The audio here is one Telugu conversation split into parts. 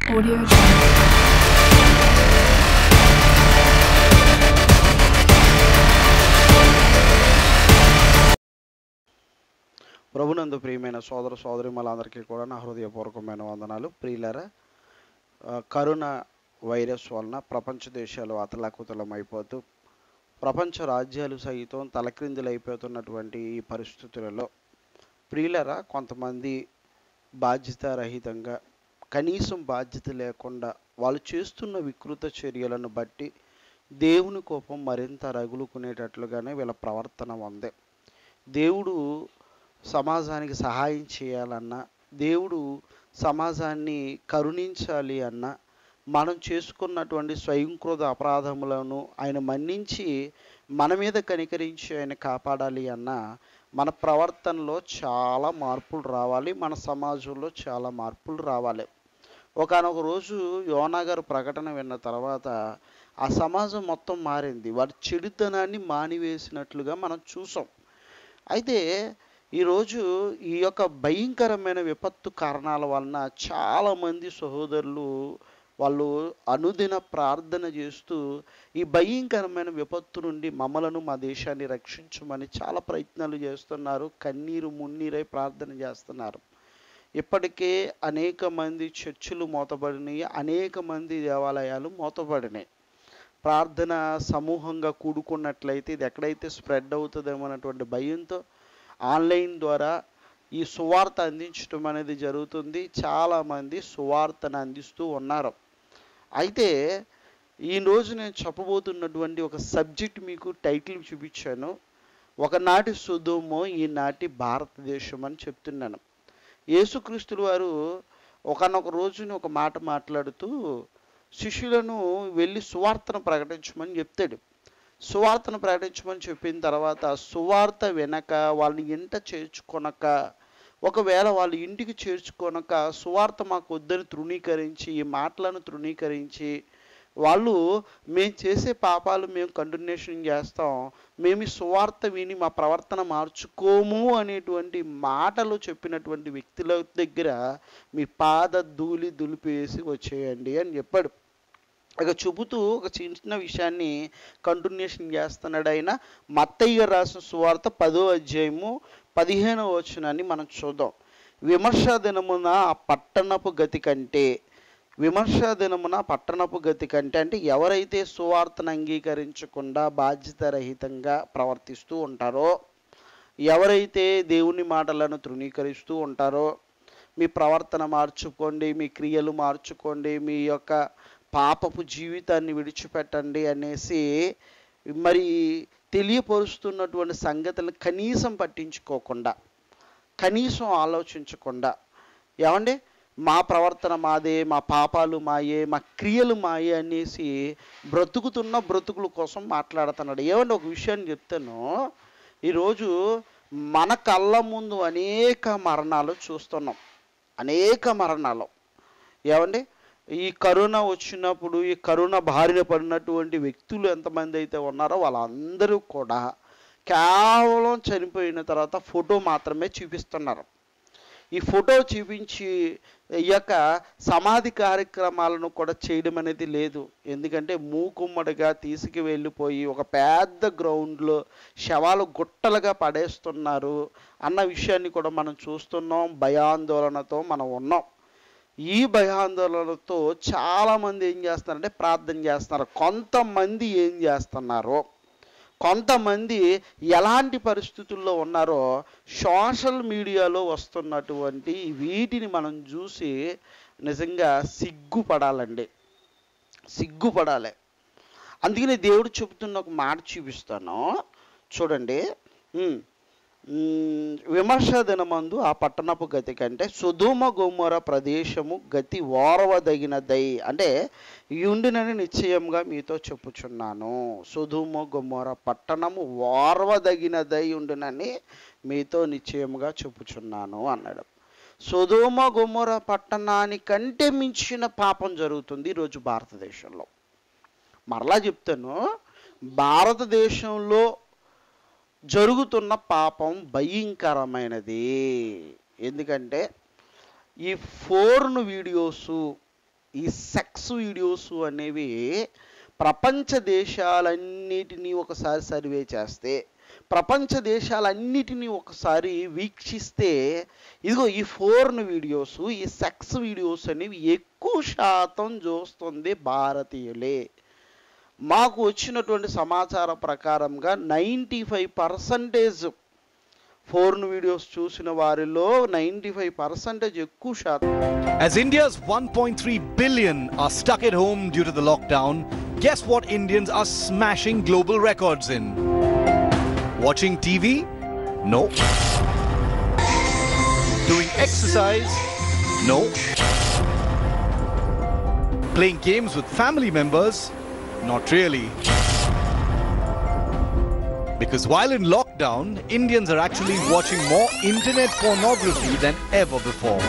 Audio Jungle. ప్రభునందు ప్రియమైన సోదర సోదరిమలందరికీ కూడా నా హృదయపూర్వకమైన వందనాలు ప్రియులరా ఆ, కరోనా వైరస్ వలన ప్రపంచ దేశాలు అతలాకుతలం అయిపోతూ ప్రపంచ రాజ్యాలు సైతం తలక్రిందులైపోతున్నటువంటి ఈ పరిస్థితులలో ప్రియులరా కొంతమంది బాధ్యతారహితంగా కనీసం బాధ్యత లేకుండా వాళ్ళు చేస్తున్న వికృత చర్యలను బట్టి దేవుని కోపం మరింత రగులుకునేటట్లుగానే వీళ్ళ ప్రవర్తన ఉంది దేవుడు సమాజానికి సహాయం చేయాలన్నా దేవుడు సమాజాన్ని కరుణించాలి అన్నా మనం చేసుకున్నటువంటి స్వయంకృత అపరాధములను ఆయన మన్నించి మన మీద కనికరించి ఆయన కాపాడాలి అన్నా మన ప్రవర్తనలో చాలా మార్పులు రావాలి మన సమాజంలో చాలా మార్పులు రావాలి ఒకనొక రోజు యోనా గారు ప్రకటన విన్న తర్వాత ఆ సమాజం మొత్తం మారింది వారి చెడుతనాన్ని మానివేసినట్లుగా మనం చూసాం అయితే ఈరోజు ఈ యొక్క భయంకరమైన విపత్తు కారణాల వలన చాలామంది సహోదరులు వాళ్ళు అనుదిన ప్రార్థన చేస్తూ ఈ భయంకరమైన విపత్తు నుండి మమ్మలను మా దేశాన్ని రక్షించమని చాలా ప్రయత్నాలు చేస్తున్నారు కన్నీరు మున్నీరై ప్రార్థన చేస్తున్నారు ఇప్పటికే అనేక మంది చర్చిలు మూతపడినాయి అనేక మంది దేవాలయాలు మూతపడినాయి ప్రార్థన సమూహంగా కూడుకున్నట్లయితే ఇది ఎక్కడైతే స్ప్రెడ్ అవుతుందేమో అన్నటువంటి భయంతో ఆన్లైన్ ద్వారా ఈ సువార్త అందించడం అనేది జరుగుతుంది చాలామంది సువార్తను అందిస్తూ ఉన్నారు అయితే ఈ రోజు నేను చెప్పబోతున్నటువంటి ఒక సబ్జెక్ట్ మీకు టైటిల్ చూపించాను ఒకనాటి సుధుమో ఈనాటి భారతదేశం అని చెప్తున్నాను యేసుక్రీస్తులు వారు ఒకనొక రోజుని ఒక మాట మాట్లాడుతూ శిష్యులను వెళ్ళి సువార్తను ప్రకటించమని చెప్తాడు సువార్తను ప్రకటించమని చెప్పిన తర్వాత సువార్త వెనక వాళ్ళని ఇంట చేర్చుకొనక ఒకవేళ వాళ్ళ ఇంటికి చేర్చుకొనక సువార్త మాకు వద్దని తృణీకరించి ఈ మాటలను తృణీకరించి వాళ్ళు మేము చేసే పాపాలు మేము కంటిన్యూషన్ చేస్తాం మేము ఈ సువార్త విని మా ప్రవర్తన మార్చుకోము అనేటువంటి మాటలు చెప్పినటువంటి వ్యక్తుల దగ్గర మీ పాద ధూళి దులిపేసి వచ్చేయండి అని చెప్పాడు ఇక చెబుతూ ఒక చిన్న విషయాన్ని కంటిన్యూషన్ చేస్తున్నాడు ఆయన మత్తయ్య గారు రాసిన సువార్త పదో అధ్యాయము పదిహేనవ వచనాన్ని మనం చూద్దాం విమర్శ దినమున ఆ పట్టణపు గతి కంటే విమర్శ దినమున పట్టణపు గతి కంటే అంటే ఎవరైతే సువార్తను అంగీకరించకుండా బాధ్యతారహితంగా ప్రవర్తిస్తూ ఉంటారో ఎవరైతే దేవుని మాటలను తృణీకరిస్తూ ఉంటారో మీ ప్రవర్తన మార్చుకోండి మీ క్రియలు మార్చుకోండి మీ యొక్క పాపపు జీవితాన్ని విడిచిపెట్టండి అనేసి మరి తెలియపరుస్తున్నటువంటి సంగతులను కనీసం పట్టించుకోకుండా కనీసం ఆలోచించకుండా ఏమండి మా ప్రవర్తన మాదే మా పాపాలు మాయే మా క్రియలు మాయే అనేసి బ్రతుకుతున్న బ్రతుకుల కోసం మాట్లాడుతున్నాడు ఏమండి ఒక విషయాన్ని చెప్తాను ఈరోజు మన కళ్ళ ముందు అనేక మరణాలు చూస్తున్నాం అనేక మరణాలు ఏమండి ఈ కరోనా వచ్చినప్పుడు ఈ కరోనా బారిన పడినటువంటి వ్యక్తులు ఎంతమంది అయితే ఉన్నారో వాళ్ళందరూ కూడా కేవలం చనిపోయిన తర్వాత ఫోటో మాత్రమే చూపిస్తున్నారు ఈ ఫోటో చూపించి ఈ యొక్క సమాధి కార్యక్రమాలను కూడా చేయడం అనేది లేదు ఎందుకంటే మూకుమ్మడిగా తీసుకు వెళ్ళిపోయి ఒక పెద్ద గ్రౌండ్లో శవాలు గుట్టలుగా పడేస్తున్నారు అన్న విషయాన్ని కూడా మనం చూస్తున్నాం భయాందోళనతో మనం ఉన్నాం ఈ భయాందోళనతో చాలామంది ఏం చేస్తున్నారంటే ప్రార్థన చేస్తున్నారు కొంతమంది ఏం చేస్తున్నారో కొంతమంది ఎలాంటి పరిస్థితుల్లో ఉన్నారో సోషల్ మీడియాలో వస్తున్నటువంటి వీటిని మనం చూసి నిజంగా సిగ్గుపడాలండి సిగ్గుపడాలి అందుకనే దేవుడు చెబుతున్న ఒక మాట చూపిస్తాను చూడండి ఉమ్, ఉమ్, విమర్శ దినమందు ఆ పట్టణపు గతి కంటే సుధుమ గోమర ప్రదేశము గతి ఓరవదగినదై అంటే యుండినని నిశ్చయంగా మీతో చెప్పుచున్నాను సుధుమ గొమ్మర పట్టణము ఓర్వదగినదై ఉండునని మీతో నిశ్చయముగా చెప్పుచున్నాను అన్నాడు సుధుమ గొమ్మర పట్టణానికంటే మించిన పాపం జరుగుతుంది ఈరోజు భారతదేశంలో మరలా చెప్తాను భారతదేశంలో జరుగుతున్న పాపం భయంకరమైనది ఎందుకంటే ఈ ఫోర్న్ వీడియోసు ఈ సెక్స్ వీడియోస్ అనేవి ప్రపంచ దేశాలన్నిటినీ ఒకసారి సర్వే చేస్తే ప్రపంచ దేశాలన్నిటినీ ఒకసారి వీక్షిస్తే ఇదిగో ఈ ఫోర్న్ వీడియోస్ ఈ సెక్స్ వీడియోస్ అనేవి ఎక్కువ శాతం చూస్తుంది భారతీయులే మాకు వచ్చినటువంటి సమాచారం ప్రకారంగా ninety five percentage porn videos చూసిన వారిలో నైంటీ ఫైవ్ పర్సంటేజ్ ఎక్కువ శాతం As India's 1.3 billion are stuck at home due to the lockdown, guess what Indians are smashing global records in? Watching TV? No. Doing exercise? No. Playing games with family members? Not really. Because while in lockdown, Indians are actually watching more internet pornography than ever before.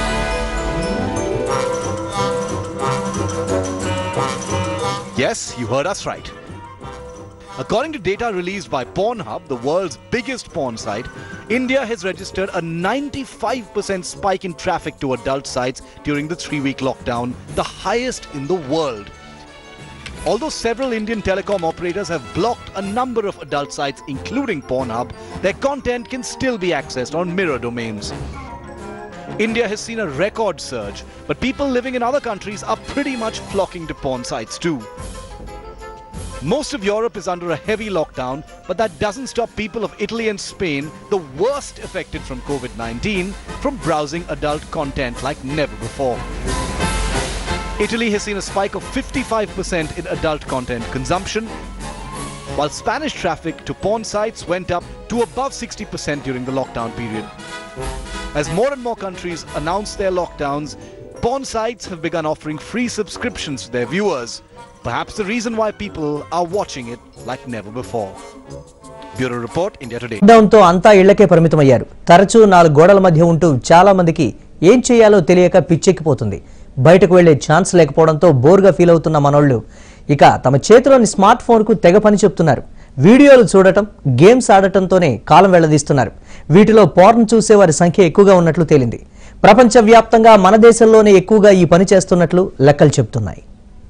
Yes, you heard us right. According to data released by Pornhub, the world's biggest porn site, India has registered a 95% spike in traffic to adult sites during the three week lockdown, the highest in the world. Although several Indian telecom operators have blocked a number of adult sites, including Pornhub, their content can still be accessed on mirror domains. India has seen a record surge, but people living in other countries are pretty much flocking to porn sites too. Most of Europe is under a heavy lockdown, but that doesn't stop people of Italy and Spain, the worst affected from COVID 19, from browsing adult content like never before. Italy has seen a spike of 55% in adult content consumption, while Spanish traffic to porn sites went up to above 60% during the lockdown period. As more and more countries announce their lockdowns, porn sites have begun offering free subscriptions to their viewers. Perhaps the reason why people are watching it like never before. Bureau Report, India Today. లాక్డౌన్తో అంతా ఇళ్లకే పరిమితమయ్యారు తరచూ నాలుగు గోడల మధ్య ఉంటూ చాలా మందికి ఏం చేయాలో తెలియక పిచ్చెక్కిపోతుంది బయటకు వెళ్లే ఛాన్స్ లేకపోవడంతో బోర్గా ఫీల్ అవుతున్న మనోళ్ళు ఇక తమ చేతిలోని స్మార్ట్ ఫోన్కు తెగ పని చెప్తున్నారు వీడియోలు చూడటం గేమ్స్ ఆడటంతోనే కాలం వెళ్లదీస్తున్నారు వీటిలో పోర్న్ చూసే వారి సంఖ్య ఎక్కువగా ఉన్నట్లు తేలింది ప్రపంచవ్యాప్తంగా మన దేశంలోనే ఎక్కువగా ఈ పని చేస్తున్నట్లు లెక్కలు చెబుతున్నాయి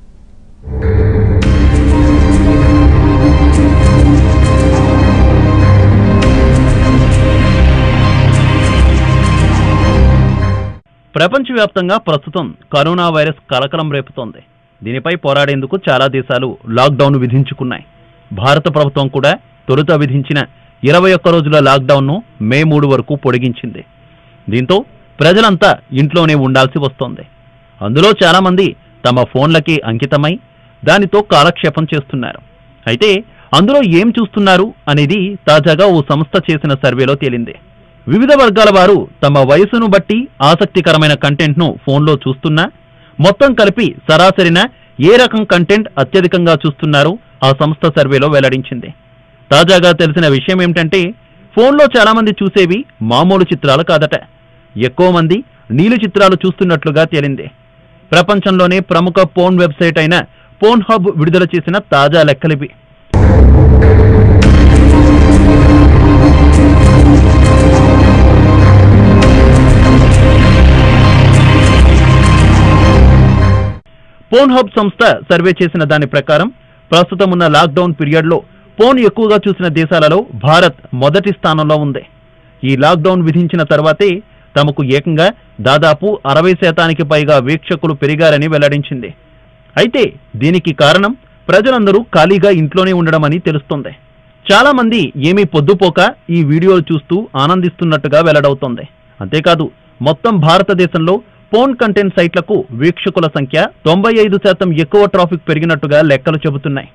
ప్రపంచవ్యాప్తంగా ప్రస్తుతం కరోనా వైరస్ కలకలం రేపుతోంది దీనిపై పోరాడేందుకు చాలా దేశాలు లాక్డౌన్ విధించుకున్నాయి భారత ప్రభుత్వం కూడా తొలుత విధించిన ఇరవై ఒక్క రోజుల లాక్డౌన్ను మే మూడు వరకు పొడిగించింది దీంతో ప్రజలంతా ఇంట్లోనే ఉండాల్సి వస్తోంది అందులో చాలా మంది తమ ఫోన్లకి అంకితమై దానితో కాలక్షేపం చేస్తున్నారు అయితే అందులో ఏం చూస్తున్నారు అనేది తాజాగా ఓ సంస్థ చేసిన సర్వేలో తేలింది వివిధ వర్గాల వారు తమ వయసును బట్టి ఆసక్తికరమైన కంటెంట్ను ఫోన్లో చూస్తున్నా మొత్తం కలిపి సరాసరిన ఏ రకం కంటెంట్ అత్యధికంగా చూస్తున్నారో ఆ సంస్థ సర్వేలో వెల్లడించింది తాజాగా తెలిసిన విషయం ఏమిటంటే ఫోన్లో చాలా మంది చూసేవి మామూలు చిత్రాలు కాదట ఎక్కువ మంది నీలి చిత్రాలు చూస్తున్నట్లుగా తేలింది ప్రపంచంలోనే ప్రముఖ పోన్ వెబ్సైట్ అయిన పోన్ హబ్ విడుదల చేసిన తాజా లెక్కలివి పోన్ హబ్ సంస్థ సర్వే చేసిన దాని ప్రకారం ప్రస్తుతం ఉన్న లాక్డౌన్ పీరియడ్లో పోన్ ఎక్కువగా చూసిన దేశాలలో భారత్ మొదటి స్థానంలో ఉంది ఈ లాక్డౌన్ విధించిన తర్వాతే తమకు ఏకంగా దాదాపు అరవై శాతానికి పైగా వీక్షకులు పెరిగారని వెల్లడించింది అయితే దీనికి కారణం ప్రజలందరూ ఖాళీగా ఇంట్లోనే ఉండడమని తెలుస్తోంది చాలా మంది ఏమీ పొద్దుపోక ఈ వీడియోలు చూస్తూ ఆనందిస్తున్నట్టుగా వెల్లడవుతోంది అంతేకాదు మొత్తం భారతదేశంలో పోన్ కంటెంట్ సైట్లకు వీక్షకుల సంఖ్య తొంభై ఐదు శాతం ఎక్కువ ట్రాఫిక్ పెరిగినట్టుగా లెక్కలు చెబుతున్నాయి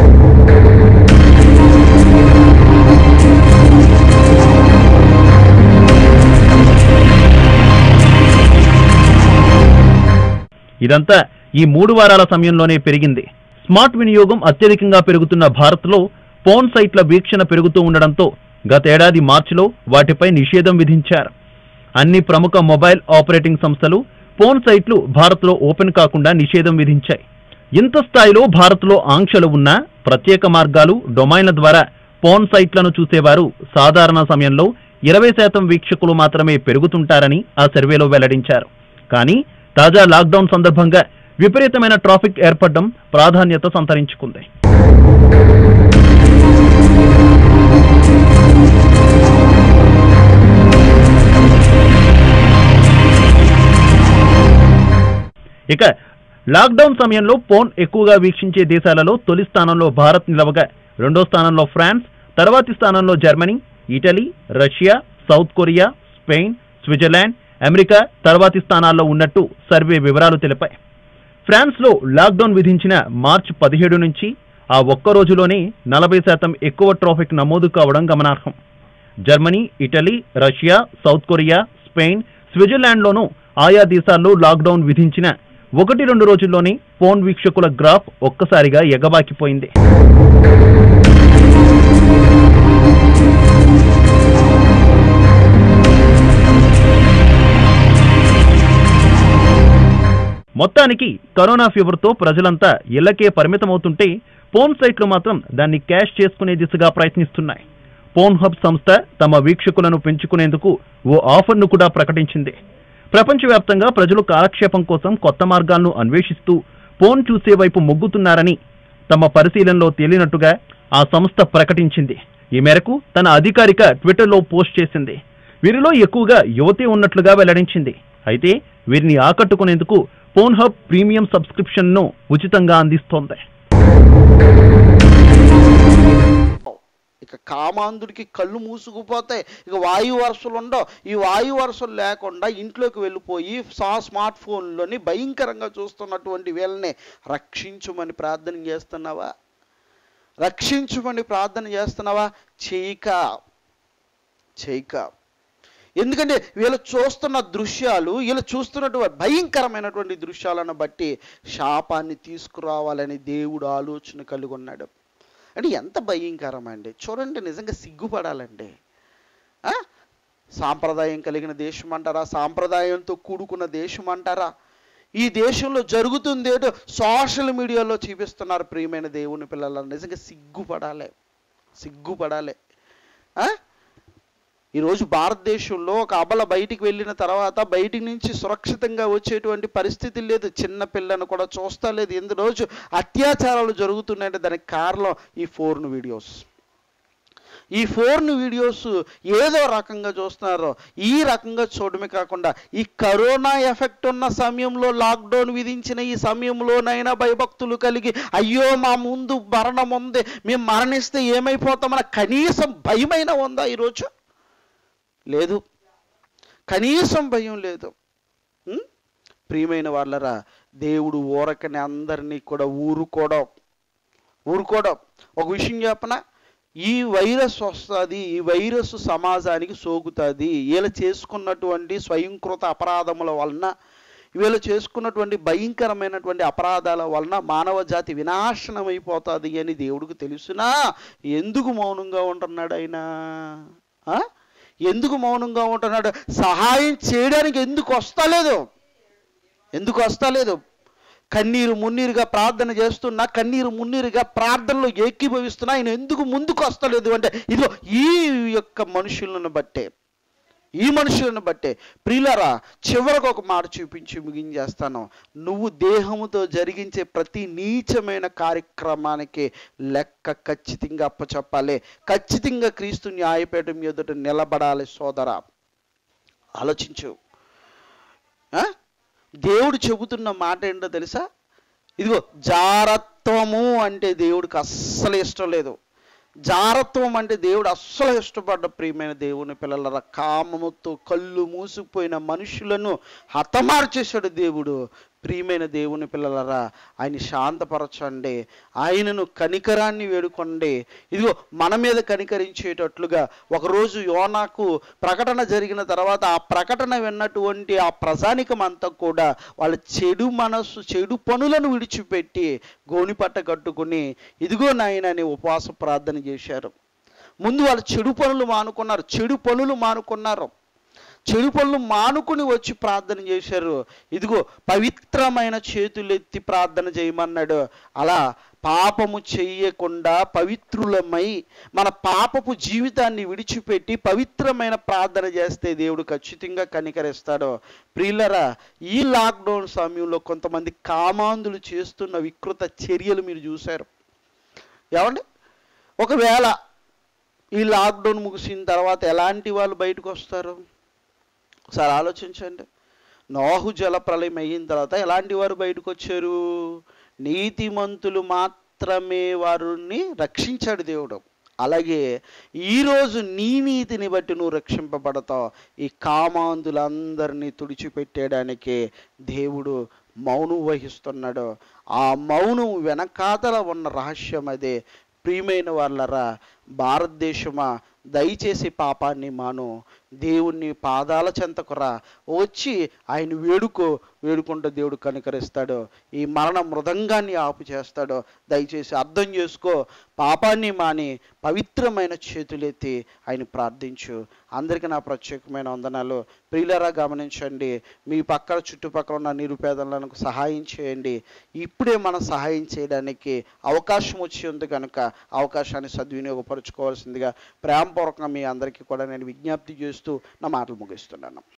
ఇదంతా ఈ మూడు వారాల సమయంలోనే పెరిగింది స్మార్ట్ వినియోగం అత్యధికంగా పెరుగుతున్న భారత్లో పోన్ సైట్ల వీక్షణ పెరుగుతూ ఉండడంతో గతేడాది మార్చిలో వాటిపై నిషేధం విధించారు అన్ని ప్రముఖ మొబైల్ ఆపరేటింగ్ సంస్థలు పోన్ సైట్లు భారత్లో ఓపెన్ కాకుండా నిషేధం విధించాయి ఇంత స్థాయిలో భారత్లో ఆంక్షలు ఉన్నా ప్రత్యేక మార్గాలు డొమైన్ల ద్వారా పోన్ సైట్లను చూసేవారు సాధారణ సమయంలో ఇరవై శాతం వీక్షకులు మాత్రమే పెరుగుతుంటారని ఆ సర్వేలో వెల్లడించారు కానీ తాజా లాక్డౌన్ సందర్భంగా విపరీతమైన ట్రాఫిక్ ఏర్పడడం ప్రాధాన్యత సంతరించుకుంది ఇక లాక్డౌన్ సమయంలో ఫోన్ ఎక్కువగా వీక్షించే దేశాలలో తొలి స్థానంలో భారత్ నిలవగా రెండో స్థానంలో ఫ్రాన్స్ తర్వాతి స్థానంలో Germany Italy Russia South Korea Spain Switzerland America తర్వాతి స్థానాల్లో ఉన్నట్టు సర్వే వివరాలు తెలిపాయి ఫ్రాన్స్లో లాక్డౌన్ విధించిన మార్చి పదిహేడు నుంచి ఆ ఒక్క రోజులోనే నలభై శాతం ఎక్కువ ట్రాఫిక్ నమోదు కావడం గమనార్హం Germany Italy Russia South Korea Spain స్విట్జర్లాండ్లోనూ ఆయా దేశాల్లో లాక్డౌన్ విధించిన ఒకటి రెండు రోజుల్లోనే ఫోన్ వీక్షకుల గ్రాఫ్ ఒక్కసారిగా ఎగబాకిపోయింది మొత్తానికి కరోనా ఫీవర్తో ప్రజలంతా ఇళ్లకే పరిమితమవుతుంటే ఫోన్ సైట్లు మాత్రం దాన్ని క్యాష్ చేసుకునే దిశగా ప్రయత్నిస్తున్నాయి ఫోన్ హబ్ సంస్థ తమ వీక్షకులను పెంచుకునేందుకు ఓ ఆఫర్ను కూడా ప్రకటించింది ప్రపంచవ్యాప్తంగా ప్రజలు కాలక్షేపం కోసం కొత్త మార్గాలను అన్వేషిస్తూ ఫోన్ చూసే వైపు మొగ్గుతున్నారని తమ పరిశీలనలో తేలినట్టుగా ఆ సంస్థ ప్రకటించింది ఈ మేరకు తన అధికారిక ట్విట్టర్లో పోస్ట్ చేసింది వీరిలో ఎక్కువగా యువతే ఉన్నట్లుగా వెల్లడించింది అయితే వీరిని ఆకట్టుకునేందుకు ఫోన్ హబ్ ప్రీమియం సబ్స్క్రిప్షన్ను ఉచితంగా అందిస్తోంది ఇక కామాంధుడికి కళ్ళు మూసుకుపోతాయి ఇక వాయు వరుసలు ఉండవు ఈ వాయు వరుసలు లేకుండా ఇంట్లోకి వెళ్ళిపోయి సా స్మార్ట్ ఫోన్లోని భయంకరంగా చూస్తున్నటువంటి వీళ్ళని రక్షించమని ప్రార్థన చేస్తున్నావా రక్షించమని ప్రార్థన చేస్తున్నావా చేయక చేయక ఎందుకంటే వీళ్ళు చూస్తున్న దృశ్యాలు వీళ్ళు చూస్తున్నటువంటి భయంకరమైనటువంటి దృశ్యాలను బట్టి శాపాన్ని తీసుకురావాలని దేవుడు ఆలోచన కలిగి ఉన్నాడు అంటే ఎంత భయంకరం అండి చూడండి నిజంగా సిగ్గుపడాలండి ఆ? సాంప్రదాయం కలిగిన దేశం అంటారా సాంప్రదాయంతో కూడుకున్న దేశం అంటారా ఈ దేశంలో జరుగుతుంది ఏదో సోషల్ మీడియాలో చూపిస్తున్నారు ప్రియమైన దేవుని పిల్లల నిజంగా సిగ్గుపడాలి సిగ్గుపడాలి ఆ? ఈరోజు భారతదేశంలో ఒక అబల బయటికి వెళ్ళిన తర్వాత బయటికి నుంచి సురక్షితంగా వచ్చేటువంటి పరిస్థితి లేదు చిన్న పిల్లను కూడా చూస్తా లేదు ఎందు రోజు అత్యాచారాలు జరుగుతున్నాయంటే దానికి కారణం ఈ ఫోర్న్ వీడియోస్ ఈ ఫోర్న్ వీడియోస్ ఏదో రకంగా చూస్తున్నారు ఈ రకంగా చూడమే కాకుండా ఈ కరోనా ఎఫెక్ట్ ఉన్న సమయంలో లాక్డౌన్ విధించిన ఈ సమయంలోనైనా భయభక్తులు కలిగి అయ్యో మా ముందు మరణం ఉంది మేము మరణిస్తే ఏమైపోతామన్న కనీసం భయమైనా ఉందా ఈరోజు లేదు కనీసం భయం లేదు ఉం? ప్రియమైన వాళ్ళరా దేవుడు ఊరకని అందరినీ కూడా ఊరుకోవడం ఊరుకోవడం ఒక విషయం చెప్పనా ఈ వైరస్ వస్తుంది ఈ వైరస్ సమాజానికి సోకుతుంది వీళ్ళు చేసుకున్నటువంటి స్వయంకృత అపరాధముల వలన వీళ్ళు చేసుకున్నటువంటి భయంకరమైనటువంటి అపరాధాల వలన మానవ జాతి వినాశనం అయిపోతుంది అని దేవుడికి తెలుసునా ఎందుకు మౌనంగా ఉంటున్నాడు ఆయన ఆ? ఎందుకు మౌనంగా ఉంటున్నాడు సహాయం చేయడానికి ఎందుకు వస్తలేదు ఎందుకు వస్తలేదు కన్నీరు మున్నీరుగా ప్రార్థన చేస్తున్నా కన్నీరు మున్నీరుగా ప్రార్థనలో ఏకీభవిస్తున్నా ఆయన ఎందుకు ముందుకు వస్తలేదు అంటే ఇదిగో ఈ యొక్క మనుషులను బట్టే ఈ మనుషులను బట్టే ప్రియులరా చివరకు ఒక మాట చూపించి ముగించేస్తాను నువ్వు దేహముతో జరిగించే ప్రతి నీచమైన కార్యక్రమానికి లెక్క ఖచ్చితంగా అప్పచెప్పాలి ఖచ్చితంగా క్రీస్తు న్యాయపీఠం ఎదుట నిలబడాలి సోదరా ఆలోచించు ఆ? దేవుడు చెబుతున్న మాట ఏంటో తెలుసా ఇదిగో జారత్వము అంటే దేవుడికి అస్సలు ఇష్టం లేదు జారత్వం అంటే దేవుడు అస్సలు ఇష్టపడ్డ ప్రియమైన దేవుని పిల్లల కామముతో కళ్ళు మూసుకుపోయిన మనుషులను హతమార్చేశాడు దేవుడు ప్రియమైన దేవుని పిల్లలరా ఆయన శాంతపరచండి ఆయనను కనికరాన్ని వేడుకోండి ఇదిగో మన మీద కనికరించేటట్లుగా ఒకరోజు యోనాకు ప్రకటన జరిగిన తర్వాత ఆ ప్రకటన విన్నటువంటి ఆ ప్రజానికం అంతా కూడా వాళ్ళ చెడు మనస్సు చెడు పనులను విడిచిపెట్టి గోనిపట్ట కట్టుకుని ఇదిగో నాయన అని ఉపవాస ప్రార్థన చేశారు ముందు వాళ్ళు చెడు పనులు మానుకున్నారు చెడు పనులు మానుకున్నారు చెడు పనులు మానుకుని వచ్చి ప్రార్థన చేశారు ఇదిగో పవిత్రమైన చేతులెత్తి ప్రార్థన చేయమన్నాడు అలా పాపము చెయ్యకుండా పవిత్రులమై మన పాపపు జీవితాన్ని విడిచిపెట్టి పవిత్రమైన ప్రార్థన చేస్తే దేవుడు ఖచ్చితంగా కనికరిస్తాడు ప్రియులరా ఈ లాక్డౌన్ సమయంలో కొంతమంది కామాంధులు చేస్తున్న వికృత చర్యలు మీరు చూశారు ఏమండి ఒకవేళ ఈ లాక్డౌన్ ముగిసిన తర్వాత ఎలాంటి వాళ్ళు బయటకు వస్తారు ఒకసారి ఆలోచించండి నోహు జల ప్రళయం అయిన తర్వాత ఎలాంటి వారు బయటకు వచ్చారు నీతిమంతులు మాత్రమే వారిని రక్షించాడు దేవుడు అలాగే ఈరోజు నీ నీతిని బట్టి నువ్వు రక్షింపబడతావు ఈ కామాంధులందరినీ తుడిచిపెట్టేయడానికి దేవుడు మౌనం వహిస్తున్నాడు ఆ మౌనం వెనకాతల ఉన్న రహస్యం అదే ప్రియమైన వాళ్ళరా భారతదేశమా దయచేసి పాపాన్ని మాను దేవుణ్ణి పాదాల చెంతకురా వచ్చి ఆయన వేడుకో వేడుకుంటూ దేవుడు కనికరిస్తాడు ఈ మరణ మృదంగాన్ని ఆపు చేస్తాడు దయచేసి అర్థం చేసుకో పాపాన్ని మాని పవిత్రమైన చేతులెత్తి ఆయన ప్రార్థించు అందరికీ నా ప్రత్యేకమైన వందనాలు ప్రియులరా గమనించండి మీ పక్కన చుట్టుపక్కల ఉన్న నిరుపేదలకు సహాయం చేయండి ఇప్పుడే మనం సహాయం చేయడానికి అవకాశం వచ్చి ఉంది కనుక అవకాశాన్ని సద్వినియోగపరచుకోవాల్సిందిగా ప్రేమపూర్వకంగా మీ అందరికీ కూడా నేను విజ్ఞప్తి చేస్తూ నా మాటలు ముగిస్తున్నాను